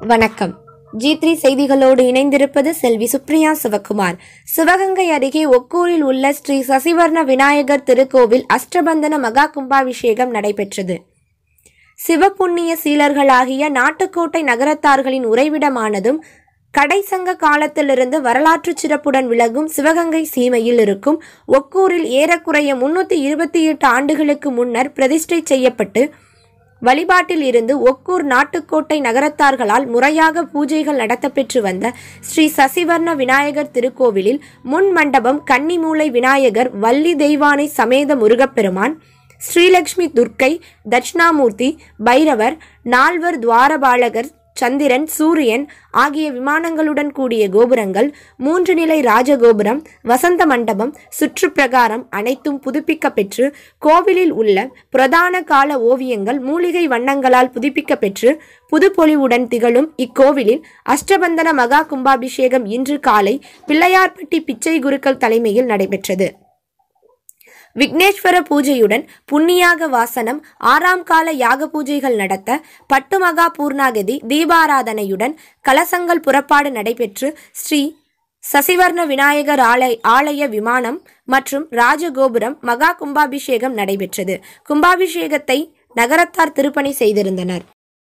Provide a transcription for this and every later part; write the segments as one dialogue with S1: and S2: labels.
S1: வணக்கம் G three செய்திகளோடு இணைந்திருப்பது செல்வி சுப்ரியா சிவகுமார் சிவகங்கை அருகே ஒக்கூரில் உள்ள ஸ்ரீ சசிவர்ண விநாயகர் திருக்கோவில் அஷ்டபந்தன மகா கும்பாபிஷேகம் நடைபெற்றது சிவபுண்ணிய சீலர்களாகிய நாட்டுக்கோட்டை நகரத்தார்களின் உறைவிடமானதும் கடைசங்க காலத்திலிருந்து வரலாற்று சிறப்புடன் விளங்கும் சிவகங்கை சீமையில் இருக்கும் ஒக்கூரில் ஏறக்குறைய முன்னூற்றி இருபத்தி எட்டு ஆண்டுகளுக்கு முன்னர் பிரதிஷ்டை செய்யப்பட்டு வழிபாட்டில் இருந்து ஒக்கூர் நாட்டுக்கோட்டை நகரத்தார்களால் முறையாக பூஜைகள் நடத்தப்பெற்று வந்த ஸ்ரீ சசிவர்ண விநாயகர் திருக்கோவிலில் முன் மண்டபம் கன்னிமூலை விநாயகர் வள்ளி தெய்வானை சமேத முருகப்பெருமான் ஸ்ரீலக்ஷ்மி துர்க்கை தட்சிணாமூர்த்தி பைரவர் நால்வர் துவாரபாலகர் சந்திரன் சூரியன் ஆகிய விமானங்களுடன் கூடிய கோபுரங்கள் மூன்று நிலை ராஜகோபுரம் வசந்த மண்டபம் சுற்றுப்பிரகாரம் அனைத்தும் புதுப்பிக்கப்பெற்று கோவிலில் உள்ள பிரதான கால ஓவியங்கள் மூலிகை வண்ணங்களால் புதுப்பிக்கப்பெற்று புதுப்பொலிவுடன் திகழும் இக்கோவிலில் அஷ்டபந்தன மகா கும்பாபிஷேகம் இன்று காலை பிள்ளையார்பட்டி பிச்சை குருக்கள் தலைமையில் நடைபெற்றது விக்னேஸ்வர பூஜையுடன் புண்ணியாக வாசனம் ஆறாம் கால யாக பூஜைகள் நடத்த பட்டு மகா பூர்ணாகதி தீபாராதனையுடன் கலசங்கள் புறப்பாடு நடைபெற்று ஸ்ரீ சசிவர்ண விநாயகர் ஆலய ஆலய விமானம் மற்றும் ராஜகோபுரம் மகா கும்பாபிஷேகம் நடைபெற்றது கும்பாபிஷேகத்தை நகரத்தார் திருப்பணி செய்திருந்தனர்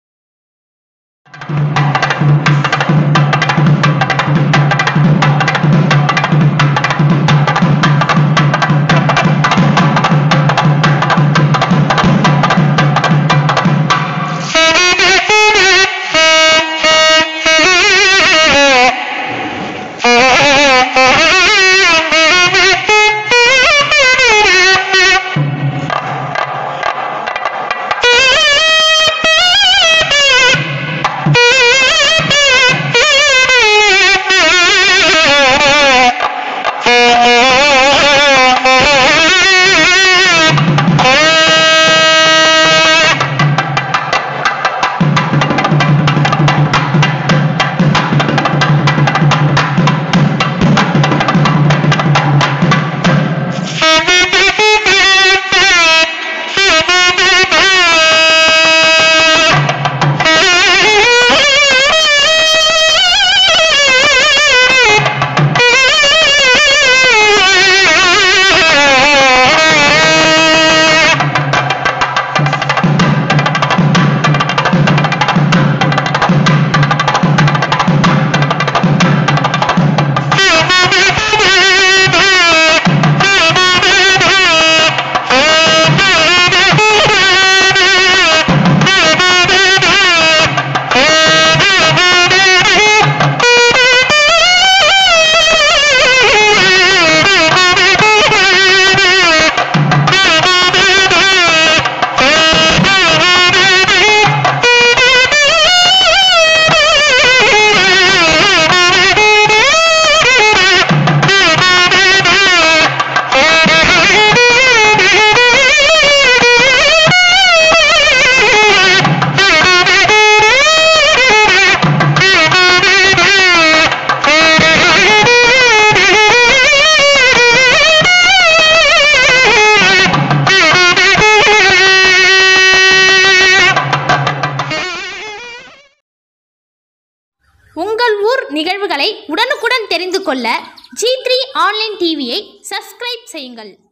S2: உங்கள் ஊர் நிகழ்வுகளை உடனுக்குடன் தெரிந்து கொள்ள ஜி த்ரீ ஆன்லைன் டிவியை சப்ஸ்கிரைப் செய்யுங்கள்